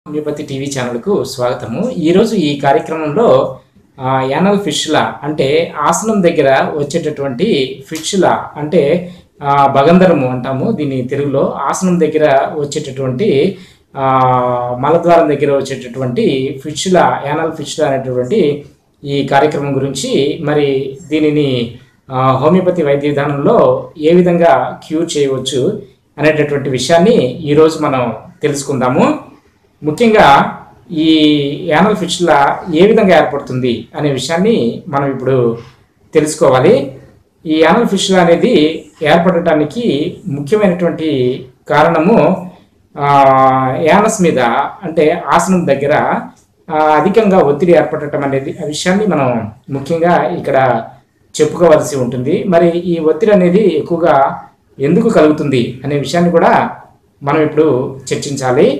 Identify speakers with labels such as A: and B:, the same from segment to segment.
A: homeopathy TV ఛానల్కు స్వాగతము ఈరోజు ఈ కార్యక్రమంలో ఆ, యానల్ ఫిష్లా అంటే ఆసనం దగ్గర వచ్చేటటువంటి ఫిష్లా అంటే ఆ, భగంధరము అంటాము దీన్ని తెలుగులో ఆసనం దగ్గర వచ్చేటటువంటి ఆ, మలద్వారం దగ్గర వచ్చేటటువంటి ఫిష్లా యానల్ ఫిష్లా అనేటటువంటి ఈ కార్యక్రమం గురించి మరి దీనిని ఆ, హోమియోపతి వైద్య విధానంలో ఏ విధంగా క్యూర్ చేయవచ్చు అనేటటువంటి విషయాన్ని ఈరోజు మనం తెలుసుకుందాము ముఖ్యంగా ఈ యానల్ ఫిష్లా ఏ విధంగా ఏర్పడుతుంది అనే విషయాన్ని మనం ఇప్పుడు తెలుసుకోవాలి ఈ యానల్ ఫిష్లా అనేది ఏర్పడటానికి ముఖ్యమైనటువంటి కారణము ఆ, యానస్ మీద అంటే ఆసనం దగ్గర ఆ, అధికంగా ఒత్తిడి ఏర్పడటం అనేది ఆ విషయాన్ని మనం ముఖ్యంగా ఇక్కడ చెప్పుకోవాల్సి ఉంటుంది మరి ఈ ఒత్తిడి అనేది ఎక్కువగా ఎందుకు కలుగుతుంది అనే విషయాన్ని కూడా మనం ఇప్పుడు చర్చించాలి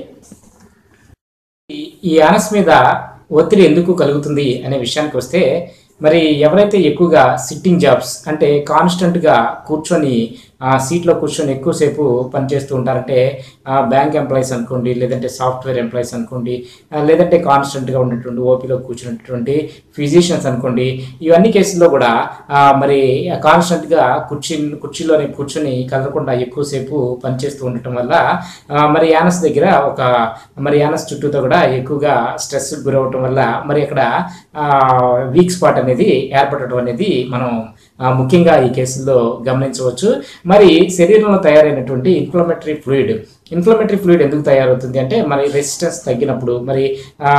A: ఈ- ఈ యానస్ మీద ఒత్తిడి ఎందుకు కలుగుతుంది అనే విషయానికి వస్తే మరి ఎవరైతే ఎక్కువగా సిట్టింగ్ జాబ్స్ అంటే కాన్స్టెంట్గా కూర్చొని ఆ సీట్లో కూర్చొని ఎక్కువసేపు పనిచేస్తూ ఉంటారంటే ఆ, బ్యాంక్ ఎంప్లాయీస్ అనుకోండి లేదంటే సాఫ్ట్వేర్ ఎంప్లాయీస్ అనుకోండి ఆ, లేదంటే కాన్స్టెంట్గా ఉన్నటువంటి ఓపీలో కూర్చున్నటువంటి ఫిజిషియన్స్ అనుకోండి ఇవన్నీ కేసుల్లో కూడా ఆ, మరి కాన్స్టెంట్గా కుర్చీ కుర్చీలోనే కూర్చొని కదలకుండా ఎక్కువసేపు పనిచేస్తూ ఉండటం వల్ల ఆ, మరి యానస్ దగ్గర ఒక మరి యానస్ చుట్టూతో కూడా ఎక్కువగా స్ట్రెస్ గురవటం వల్ల మరి అక్కడ వీక్ స్పాట్ అనేది ఏర్పడటం అనేది మనం ఆ, ముఖ్యంగా ఈ కేసుల్లో గమనించవచ్చు మరి శరీరంలో తయారైనటువంటి ఇన్ఫ్లమేటరీ ఫ్లూయిడ్ ఇన్ఫ్లమేటరీ ఫ్లూయిడ్ ఎందుకు తయారవుతుంది అంటే మరి రెసిస్టెన్స్ తగ్గినప్పుడు మరి ఆ,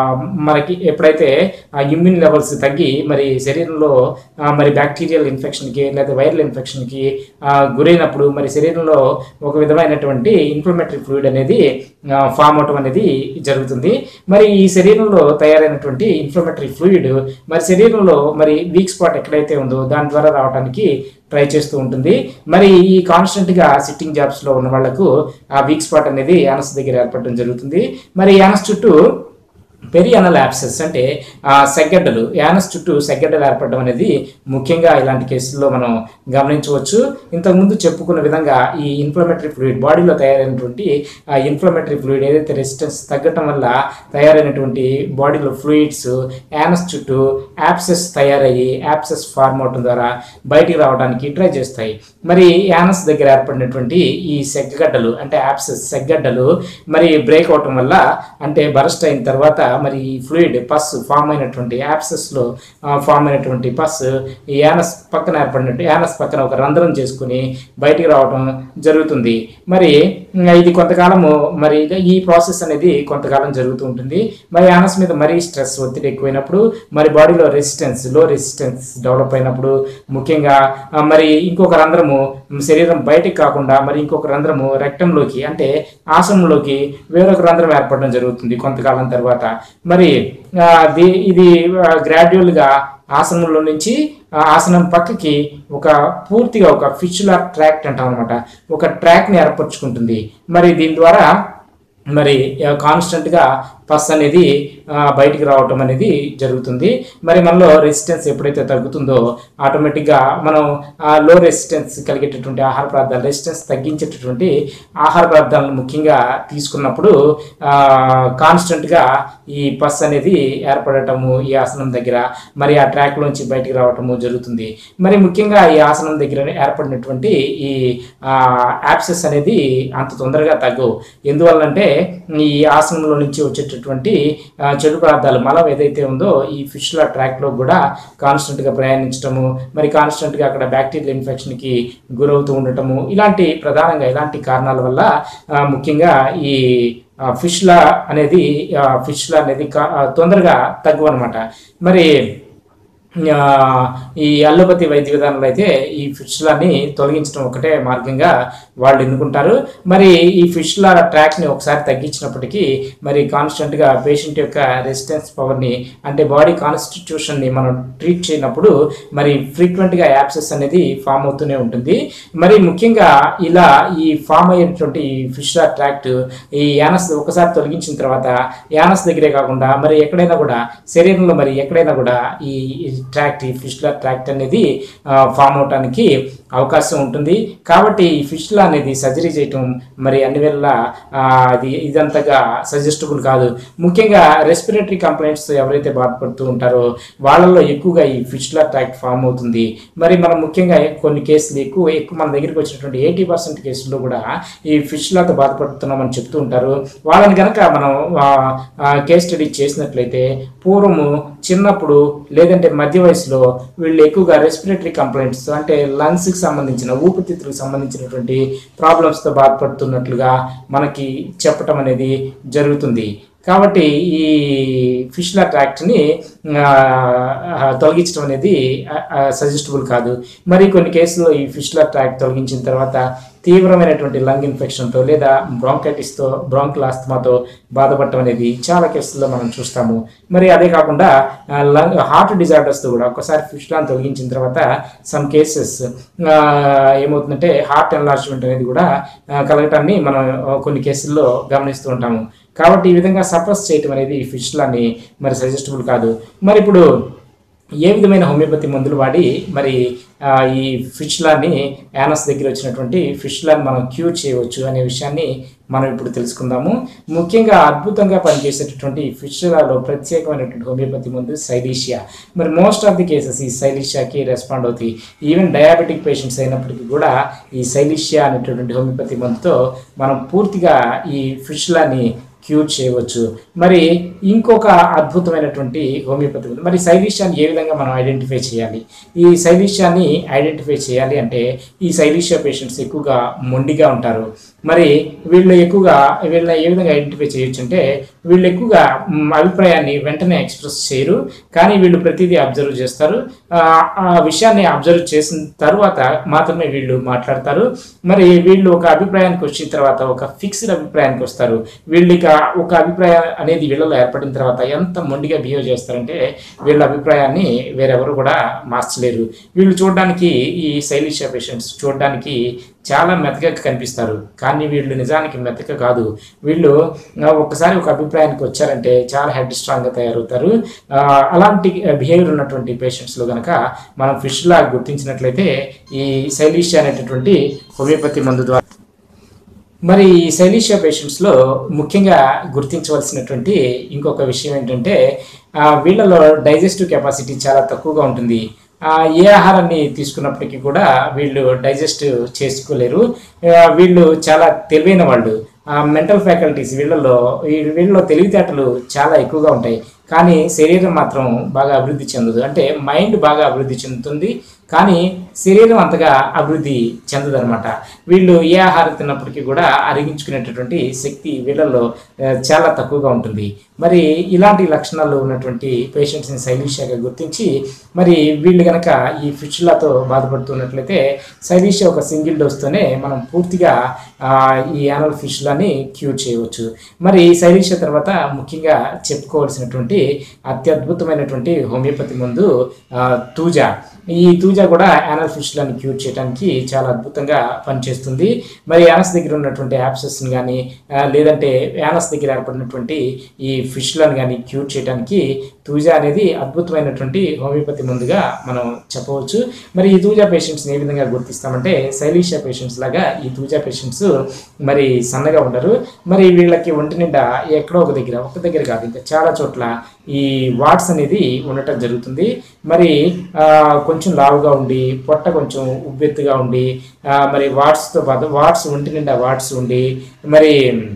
A: మనకి ఎప్పుడైతే ఆ ఇమ్యూన్ లెవెల్స్ తగ్గి మరి శరీరంలో ఆ, మరి బ్యాక్టీరియల్ ఇన్ఫెక్షన్కి లేదా వైరల్ ఇన్ఫెక్షన్కి ఆ, గురైనప్పుడు మరి శరీరంలో ఒక విధమైనటువంటి ఇన్ఫ్లమేటరీ ఫ్లూయిడ్ అనేది ఫామ్ అవటం అనేది జరుగుతుంది మరి ఈ శరీరంలో తయారైనటువంటి ఇన్ఫ్లమేటరీ ఫ్లూయిడ్ మరి శరీరంలో మరి వీక్ స్పాట్ ఎక్కడైతే ఉందో దాని ద్వారా రావడానికి ట్రై చేస్తూ ఉంటుంది మరి ఈ కాన్స్టెంట్ గా సిట్టింగ్ జాబ్స్ లో ఉన్న వాళ్ళకు ఆ వీక్ స్పాట్ అనేది యానస్ దగ్గర ఏర్పడడం జరుగుతుంది మరి యానస్ చుట్టూ పెరియనల్ యాప్సెస్ అంటే ఆ సెగ్గడ్డలు యానస్ చుట్టూ సెగ్గడ్డలు ఏర్పడడం అనేది ముఖ్యంగా ఇలాంటి కేసుల్లో మనం గమనించవచ్చు ఇంతకుముందు చెప్పుకున్న విధంగా ఈ ఇన్ఫ్లమేటరీ ఫ్లూయిడ్ బాడీలో తయారైనటువంటి ఆ ఇన్ఫ్లమేటరీ ఫ్లూయిడ్ ఏదైతే రెసిస్టెన్స్ తగ్గటం వల్ల తయారైనటువంటి బాడీలో ఫ్లూయిడ్స్ యానస్ చుట్టూ యాప్సెస్ తయారయ్యి యాప్సెస్ ఫార్మ్ అవటం ద్వారా బయటికి రావడానికి ట్రై చేస్తాయి మరి యానస్ దగ్గర ఏర్పడినటువంటి ఈ సెగ్గడ్డలు అంటే యాప్సెస్ సెగ్గడ్డలు మరి బ్రేక్ అవటం వల్ల అంటే బరస్ట్ అయిన తర్వాత మరి ఈ ఫ్లూయిడ్ పస్ ఫామ్ అయినటువంటి యాప్సెస్ లో ఫామ్ అయినటువంటి పస్ ఈ యానస్ పక్కన ఏర్పడినట్టు యానస్ పక్కన ఒక రంధ్రం చేసుకుని బయటికి రావటం జరుగుతుంది మరి ఇంకా ఇది కొంతకాలము మరి ఇక ఈ ప్రాసెస్ అనేది కొంతకాలం జరుగుతూ ఉంటుంది మరి యానస్ మీద మరీ స్ట్రెస్ ఒత్తిడి ఎక్కువైనప్పుడు మరి బాడీలో రెసిస్టెన్స్ లో రెసిస్టెన్స్ డెవలప్ అయినప్పుడు ముఖ్యంగా ఆ, మరి ఇంకొక రంధ్రము శరీరం బయటికి కాకుండా మరి ఇంకొక రంధ్రము రెక్టంలోకి అంటే ఆసనంలోకి వేరొక రంధ్రం ఏర్పడడం జరుగుతుంది కొంతకాలం తర్వాత మరి ఆ, ది- ఇది గ్రాడ్యువల్గా ఆసనంలో నుంచి ఆ ఆసనం పక్కకి ఒక పూర్తిగా ఒక ఫిష్యులర్ ట్రాక్ట్ అంటాం అనమాట ఒక ట్రాక్ని ఏర్పరచుకుంటుంది మరి దీని ద్వారా మరి కాన్స్టెంట్గా పస్ అనేది ఆ, బయటికి రావటం అనేది జరుగుతుంది మరి మనలో రెసిస్టెన్స్ ఎప్పుడైతే తగ్గుతుందో ఆటోమేటిక్గా మనం లో రెసిస్టెన్స్ కలిగేటటువంటి ఆహార పదార్థాలు రెసిస్టెన్స్ తగ్గించేటటువంటి ఆహార పదార్థాలను ముఖ్యంగా తీసుకున్నప్పుడు కాన్స్టెంట్గా ఈ పస్ అనేది ఏర్పడటము ఈ ఆసనం దగ్గర మరి ఆ ట్రాక్ లోంచి బయటికి రావటము జరుగుతుంది మరి ముఖ్యంగా ఈ ఆసనం దగ్గర ఏర్పడినటువంటి ఈ యాప్సెస్ అనేది అంత తొందరగా తగ్గవు ఎందువల్లంటే ఈ ఆసనంలో నుంచి వచ్చేటటువంటి ఆ, చెడు పదార్థాలు మలం ఏదైతే ఉందో ఈ ఫిష్ల ట్రాక్లో కూడా కాన్స్టెంట్గా ప్రయాణించటము మరి కాన్స్టెంట్గా అక్కడ బ్యాక్టీరియల్ ఇన్ఫెక్షన్కి గురవుతూ ఉండటము ఇలాంటి ప్రధానంగా ఇలాంటి కారణాల వల్ల ఆ, ముఖ్యంగా ఈ ఫిష్లా అనేది ఫిష్లా అనేది కా- ఆ, తొందరగా తగ్గు అనమాట మరి ఆ, ఈ అల్లోపతి వైద్య విధానంలో అయితే ఈ ఫిష్లని తొలగించడం ఒకటే మార్గంగా వాళ్ళు ఎన్నుకుంటారు మరి ఈ ఫిష్ల ట్రాక్ని ఒకసారి తగ్గించినప్పటికీ మరి కాన్స్టెంట్గా పేషెంట్ యొక్క రెసిస్టెన్స్ పవర్ని అంటే బాడీ కాన్స్టిట్యూషన్ని మనం ట్రీట్ చేయనప్పుడు మరి ఫ్రీక్వెంట్గా యాప్సెస్ అనేది ఫామ్ అవుతూనే ఉంటుంది మరి ముఖ్యంగా ఇలా ఈ ఫామ్ అయ్యేటువంటి ఫిష్ల ట్రాక్ట్ ఈ యానస్ ఒకసారి తొలగించిన తర్వాత యానస్ దగ్గరే కాకుండా మరి ఎక్కడైనా కూడా శరీరంలో మరి ఎక్కడైనా కూడా ఈ ట్రాక్ట్ ఈ ఫిష్లర్ ట్రాక్ట్ అనేది ఫామ్ అవటానికి అవకాశం ఉంటుంది కాబట్టి ఈ ఫిష్లా అనేది సర్జరీ చేయటం మరి అన్ని వేళ అది ఇదంతగా సజెస్టబుల్ కాదు ముఖ్యంగా రెస్పిరేటరీ కంప్లైంట్స్ ఎవరైతే బాధపడుతూ ఉంటారో వాళ్ళలో ఎక్కువగా ఈ ఫిష్లా ట్రాక్ట్ ఫామ్ అవుతుంది మరి మనం ముఖ్యంగా కొన్ని కేసులు ఎక్కువ ఎక్కువ మన దగ్గరికి వచ్చినటువంటి ఎయిటీ పర్సెంట్ కేసుల్లో కూడా ఈ ఫిష్లాతో బాధపడుతున్నామని చెప్తూ ఉంటారు వాళ్ళని కనుక మనం కేస్ స్టడీ చేసినట్లయితే పూర్వము చిన్నప్పుడు లేదంటే మధ్య వయసులో వీళ్ళు ఎక్కువగా రెస్పిరేటరీ కంప్లైంట్స్ అంటే లంగ్స్కి సంబంధించిన ఊపిరితిత్తులకు సంబంధించినటువంటి ప్రాబ్లమ్స్తో బాధపడుతున్నట్లుగా మనకి చెప్పటం అనేది జరుగుతుంది కాబట్టి ఈ ఫిష్లా ట్రాక్ట్ని తొలగించడం అనేది సజెస్టబుల్ కాదు మరి కొన్ని కేసుల్లో ఈ ఫిష్లా ట్రాక్ట్ తొలగించిన తర్వాత తీవ్రమైనటువంటి లంగ్ ఇన్ఫెక్షన్తో లేదా బ్రాంకైటిస్తో బ్రాంకులాస్తమాతో బాధపడటం అనేది చాలా కేసుల్లో మనం చూస్తాము మరి అదే కాకుండా లంగ్ హార్ట్ డిజార్డర్స్తో కూడా ఒకసారి ఫిష్లాన్ తొలగించిన తర్వాత సమ్ కేసెస్ ఏమవుతుందంటే హార్ట్ ఎన్లార్జ్మెంట్ అనేది కూడా కలగటాన్ని మనం కొన్ని కేసుల్లో గమనిస్తూ ఉంటాము కాబట్టి ఈ విధంగా సప్రెస్ చేయటం అనేది ఈ ఫిష్లాని మరి సజెస్టబుల్ కాదు మరి ఇప్పుడు ఏ విధమైన హోమియోపతి మందులు వాడి మరి ఈ ఫిష్లాని యానస్ దగ్గర వచ్చినటువంటి ఫిష్లాని మనం క్యూర్ చేయవచ్చు అనే విషయాన్ని మనం ఇప్పుడు తెలుసుకుందాము ముఖ్యంగా అద్భుతంగా పనిచేసేటటువంటి ఫిష్లాలో ప్రత్యేకమైనటువంటి హోమియోపతి మందు సైలీషియా మరి మోస్ట్ ఆఫ్ ది కేసెస్ ఈ సైలీషియాకి రెస్పాండ్ అవుతాయి ఈవెన్ డయాబెటిక్ పేషెంట్స్ అయినప్పటికీ కూడా ఈ సైలీషియా అనేటటువంటి హోమియోపతి మందుతో మనం పూర్తిగా ఈ ఫిష్లాని క్యూర్ చేయవచ్చు మరి ఇంకొక అద్భుతమైనటువంటి హోమియోపతి ఉంది మరి సైలీషియాని ఏ విధంగా మనం ఐడెంటిఫై చేయాలి ఈ సైలీషియాని ఐడెంటిఫై చేయాలి అంటే ఈ సైలీషియా పేషెంట్స్ ఎక్కువగా మొండిగా ఉంటారు మరి వీళ్ళు ఎక్కువగా వీళ్ళని ఏ విధంగా ఐడెంటిఫై చేయొచ్చు అంటే వీళ్ళు ఎక్కువగా అభిప్రాయాన్ని వెంటనే ఎక్స్ప్రెస్ చేయరు కానీ వీళ్ళు ప్రతిదీ అబ్జర్వ్ చేస్తారు ఆ విషయాన్ని అబ్జర్వ్ చేసిన తర్వాత మాత్రమే వీళ్ళు మాట్లాడతారు మరి వీళ్ళు ఒక అభిప్రాయానికి వచ్చిన తర్వాత ఒక ఫిక్స్డ్ అభిప్రాయానికి వస్తారు వీళ్ళు ఇక ఒక అభిప్రాయం అనేది వీళ్ళలో ఏర్పడిన తర్వాత ఎంత మొండిగా బిహేవ్ చేస్తారంటే వీళ్ళ అభిప్రాయాన్ని వేరెవరు కూడా మార్చలేరు వీళ్ళు చూడడానికి ఈ శైలిషియా పేషెంట్స్ చూడడానికి చాలా మెత్తగా కనిపిస్తారు కానీ వీళ్ళు నిజానికి మెత్తగా కాదు వీళ్ళు ఒక్కసారి ఒక అభిప్రాయానికి వచ్చారంటే చాలా హెడ్ స్ట్రాంగ్గా తయారవుతారు అలాంటి బిహేవియర్ ఉన్నటువంటి పేషెంట్స్లో కనుక మనం ఫిష్లా గుర్తించినట్లయితే ఈ శైలిషియా అనేటటువంటి హోమియోపతి మందు ద్వారా మరి ఈ శైలీషియా పేషెంట్స్లో ముఖ్యంగా గుర్తించవలసినటువంటి ఇంకొక విషయం ఏంటంటే వీళ్ళలో డైజెస్టివ్ కెపాసిటీ చాలా తక్కువగా ఉంటుంది ఏ ఆహారాన్ని తీసుకున్నప్పటికీ కూడా వీళ్ళు డైజెస్ట్ చేసుకోలేరు వీళ్ళు చాలా తెలివైన వాళ్ళు మెంటల్ ఫ్యాకల్టీస్ వీళ్ళలో వీళ్ళలో తెలివితేటలు చాలా ఎక్కువగా ఉంటాయి కానీ శరీరం మాత్రం బాగా అభివృద్ధి చెందదు అంటే మైండ్ బాగా అభివృద్ధి చెందుతుంది కానీ శరీరం అంతగా అభివృద్ధి చెందదనమాట వీళ్ళు ఏ ఆహారం తిన్నప్పటికీ కూడా అరిగించుకునేటటువంటి శక్తి వీళ్ళల్లో చాలా తక్కువగా ఉంటుంది మరి ఇలాంటి లక్షణాలు ఉన్నటువంటి పేషెంట్స్ని సైలీషియాగా గుర్తించి మరి వీళ్ళు కనుక ఈ ఫిష్లాతో బాధపడుతున్నట్లయితే సైలీషియా ఒక సింగిల్ డోస్తోనే మనం పూర్తిగా ఈ యానల్ ఫిష్లని క్యూర్ చేయవచ్చు మరి సైలీషియా తర్వాత ముఖ్యంగా చెప్పుకోవాల్సినటువంటి అత్యద్భుతమైనటువంటి హోమియోపతి ముందు తూజా ఈ తూజా కూడా యానల్ ఫిష్లను క్యూర్ చేయడానికి చాలా అద్భుతంగా పనిచేస్తుంది మరి యానస్ దగ్గర ఉన్నటువంటి యాప్సెస్ని కానీ లేదంటే యానస్ దగ్గర ఏర్పడినటువంటి ఈ ఫిష్లను కానీ క్యూర్ చేయడానికి తూజా అనేది అద్భుతమైనటువంటి హోమియోపతి ముందుగా మనం చెప్పవచ్చు మరి ఈ తూజా పేషెంట్స్ని ఏ విధంగా గుర్తిస్తామంటే శైలీషియా పేషెంట్స్ లాగా ఈ తూజా పేషెంట్స్ మరి సన్నగా ఉండరు మరి వీళ్ళకి ఒంటి నిండా ఎక్కడో ఒక దగ్గర ఒక దగ్గర కాదు ఇంకా చాలా చోట్ల ఈ వాట్స్ అనేది ఉండటం జరుగుతుంది మరి కొంచెం లావుగా ఉండి పొట్ట కొంచెం ఉబ్బెత్తుగా ఉండి మరి వాట్స్తో పాటు వాట్స్ ఒంటి నిండా వాట్స్ ఉండి మరి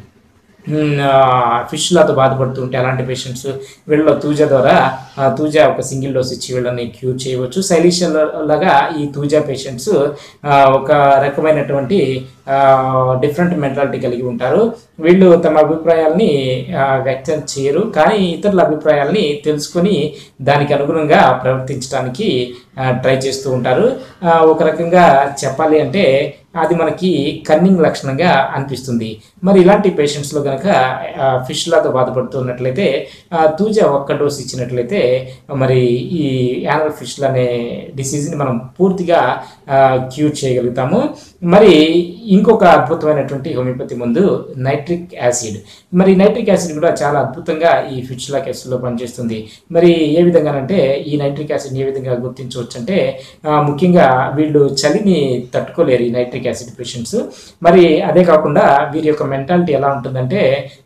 A: ఫిష్లతో బాధపడుతూ ఉంటే అలాంటి పేషెంట్స్ వీళ్ళలో తూజా ద్వారా తూజా ఒక సింగిల్ డోస్ ఇచ్చి వీళ్ళని క్యూర్ చేయవచ్చు సైలీషియల్ లాగా ఈ తూజా పేషెంట్స్ ఒక రకమైనటువంటి డిఫరెంట్ మెంటాలిటీ కలిగి ఉంటారు వీళ్ళు తమ అభిప్రాయాల్ని వ్యక్తం చేయరు కానీ ఇతరుల అభిప్రాయాల్ని తెలుసుకొని దానికి అనుగుణంగా ప్రవర్తించడానికి ట్రై చేస్తూ ఉంటారు ఒక రకంగా చెప్పాలి అంటే అది మనకి కన్నింగ్ లక్షణంగా అనిపిస్తుంది మరి ఇలాంటి పేషెంట్స్లో కనుక ఫిష్లాతో బాధపడుతున్నట్లయితే తూజా ఒక్క డోస్ ఇచ్చినట్లయితే మరి ఈ యానల్ ఫిష్లు అనే డిసీజ్ని మనం పూర్తిగా క్యూర్ చేయగలుగుతాము మరి ఇంకొక అద్భుతమైనటువంటి హోమియోపతి మందు నైట్రిక్ యాసిడ్ మరి నైట్రిక్ యాసిడ్ కూడా చాలా అద్భుతంగా ఈ ఫిచ్లా కేసులో పనిచేస్తుంది మరి ఏ విధంగానంటే ఈ నైట్రిక్ యాసిడ్ ఏ విధంగా గుర్తించవచ్చు అంటే ఆ, ముఖ్యంగా వీళ్ళు చలిని తట్టుకోలేరు ఈ నైట్రిక్ యాసిడ్ పేషెంట్స్ మరి అదే కాకుండా వీరి యొక్క మెంటాలిటీ ఎలా ఉంటుందంటే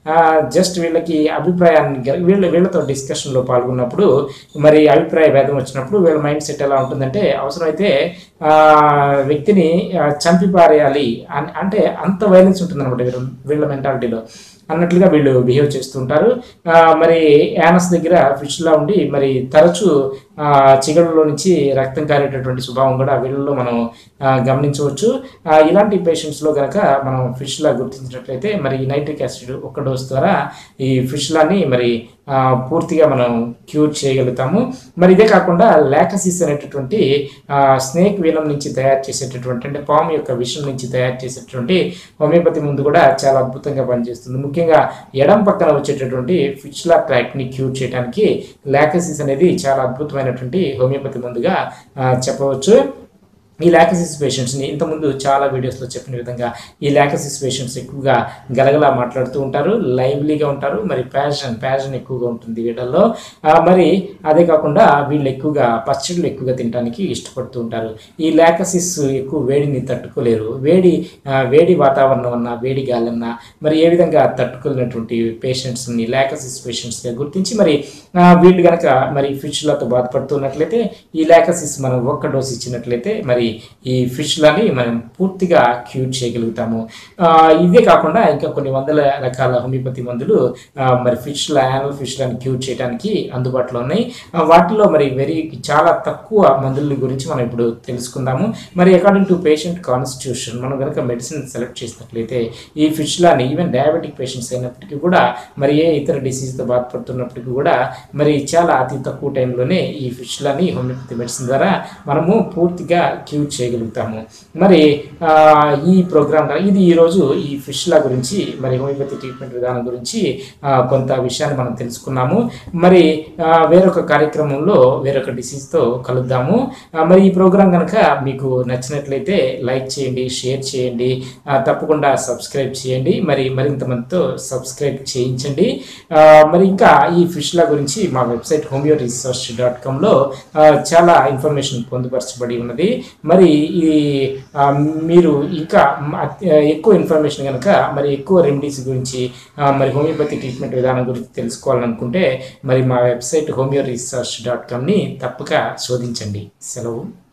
A: జస్ట్ వీళ్ళకి అభిప్రాయాన్ని గెల- వీళ్ళ వీళ్ళతో డిస్కషన్లో పాల్గొన్నప్పుడు మరి అభిప్రాయ భేదం వచ్చినప్పుడు వీళ్ళ మైండ్ సెట్ ఎలా ఉంటుందంటే అవసరమైతే ఆ, వ్యక్తిని ఆ, చంపి పారేయాలి అన్- అంటే అంత వైలెన్స్ ఉంటుందన్నమాట వీళ్ళ వీళ్ళ మెంటాలిటీలో అన్నట్లుగా వీళ్ళు బిహేవ్ చేస్తుంటారు ఆ, మరి యానస్ దగ్గర ఫిష్లా ఉండి మరి తరచూ ఆ, చిగళ్ళలో నుంచి రక్తం కారేటటువంటి స్వభావం కూడా వీళ్ళలో మనం ఆ, గమనించవచ్చు ఆ, ఇలాంటి పేషెంట్స్లో కనుక మనం ఫిష్లా గుర్తించినట్లయితే మరి ఈ నైట్రిక్ యాసిడ్ ఒక డోస్ ద్వారా ఈ ఫిష్లాని మరి ఆ, పూర్తిగా మనం క్యూర్ చేయగలుగుతాము మరి ఇదే కాకుండా లాకసిస్ అనేటటువంటి ఆ, స్నేక్ వీలం నుంచి తయారు చేసేటటువంటి అంటే పాము యొక్క విషం నుంచి తయారు చేసేటటువంటి హోమియోపతి ముందు కూడా చాలా అద్భుతంగా పనిచేస్తుంది ముఖ్యంగా ఎడం పక్కన వచ్చేటటువంటి ఫిచ్లా ట్రాక్ని క్యూర్ చేయడానికి లాకసిస్ అనేది చాలా అద్భుతమైనటువంటి హోమియోపతి ముందుగా ఆ, చెప్పవచ్చు ఈ లాకసిస్ పేషెంట్స్ని ఇంతకుముందు చాలా వీడియోస్లో చెప్పిన విధంగా ఈ లాకసిస్ పేషెంట్స్ ఎక్కువగా గలగలా మాట్లాడుతూ ఉంటారు లైవ్లీగా ఉంటారు మరి ప్యాషన్ ప్యాషన్ ఎక్కువగా ఉంటుంది వీళ్ళల్లో ఆ, మరి అదే కాకుండా వీళ్ళు ఎక్కువగా పచ్చళ్ళు ఎక్కువగా తినడానికి ఇష్టపడుతూ ఉంటారు ఈ లాకసిస్ ఎక్కువ వేడిని తట్టుకోలేరు వేడి ఆ, వేడి వాతావరణం అన్నా వేడి గాలి అన్నా మరి ఏ విధంగా తట్టుకోలేనటువంటి పేషెంట్స్ని లాకసిస్ పేషెంట్స్గా గుర్తించి మరి ఆ, వీళ్ళు కనుక మరి ఫిష్లతో బాధపడుతున్నట్లయితే ఈ లాకసిస్ మనం ఒక్క డోస్ ఇచ్చినట్లయితే మరి ఈ ఫిష్లని మనం పూర్తిగా క్యూర్ చేయగలుగుతాము ఆ, ఇదే కాకుండా ఇంకా కొన్ని వందల రకాల హోమియోపతి మందులు ఆ, మరి ఫిష్ల యానల్ ఫిష్లను క్యూర్ చేయడానికి అందుబాటులో ఉన్నాయి ఆ, వాటిలో మరి వెరీ చాలా తక్కువ మందుల గురించి మనం ఇప్పుడు తెలుసుకుందాము మరి అకార్డింగ్ టు పేషెంట్ కాన్స్టిట్యూషన్ మనం కనుక మెడిసిన్ సెలెక్ట్ చేసినట్లయితే ఈ ఫిష్లాని ఈవెన్ డయాబెటిక్ పేషెంట్స్ అయినప్పటికీ కూడా మరి ఏ ఇతర డిసీజ్తో బాధపడుతున్నప్పటికీ కూడా మరి చాలా అతి తక్కువ టైంలోనే ఈ ఫిష్లని హోమియోపతి మెడిసిన్ ద్వారా మనము పూర్తిగా క్యూర్ చేయగలుగుతాము మరి ఆ, ఈ ప్రోగ్రామ్ ఇది ఈరోజు ఈ ఫిష్ల గురించి మరి హోమియోపతి ట్రీట్మెంట్ విధానం గురించి ఆ, కొంత విషయాన్ని మనం తెలుసుకున్నాము మరి ఆ, వేరొక కార్యక్రమంలో వేరొక డిసీజ్తో కలుద్దాము ఆ, మరి ఈ ప్రోగ్రాం కనుక మీకు నచ్చినట్లయితే లైక్ చేయండి షేర్ చేయండి ఆ, తప్పకుండా సబ్స్క్రైబ్ చేయండి మరి మరింత మందితో సబ్స్క్రైబ్ చేయించండి ఆ, మరి ఇంకా ఈ ఫిష్ల గురించి మా వెబ్సైట్ హోమియో రీసెర్చ్ డాట్ కామ్లో చాలా ఇన్ఫర్మేషన్ పొందుపరచబడి ఉన్నది మరి ఈ ఆ, మీరు ఇంకా మ- అత్- ఎక్కువ ఇన్ఫర్మేషన్ కనుక మరి ఎక్కువ రెమెడీస్ గురించి ఆ, మరి హోమియోపతి ట్రీట్మెంట్ విధానం గురించి తెలుసుకోవాలనుకుంటే మరి మా వెబ్సైట్ హోమియో రీసెర్చ్ డాట్ కామ్ని తప్పక శోధించండి సెలవు